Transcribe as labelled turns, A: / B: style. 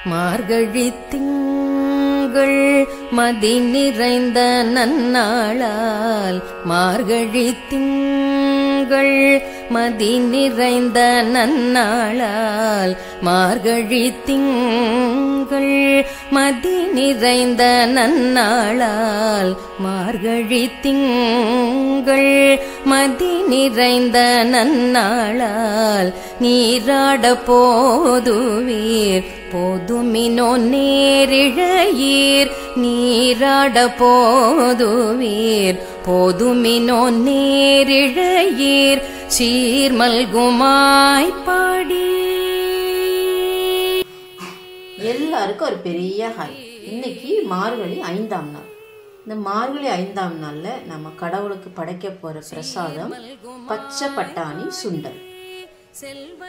A: மார்கழி திங்கள் மதி நிறைந்த நன்னாளால் மார்கழி திங்கள் மதி நிறைந்த நன்னாளால் மார்கழி திங்கள் மதி நிறைந்த நன்னாளால் மார்கழி திங்கள் மதி நிறைந்த நன்னாளால் நீராட போதுவீர் போதுமினோ நேரிழையீர் நீராட போதுவீர் போதுமினோ நேரிழையீர் சீர்மல்குமாய் பாடி
B: எல்லாருக்கும் ஒரு பெரிய ஹாய் இன்னைக்கு மார்கழி ஐந்தாம் நாள் இந்த மார்கழி ஐந்தாம் நாள்ல நம்ம கடவுளுக்கு படைக்க போற பிரசாதம் பச்சை பட்டாணி சுண்டல்
A: செல்வ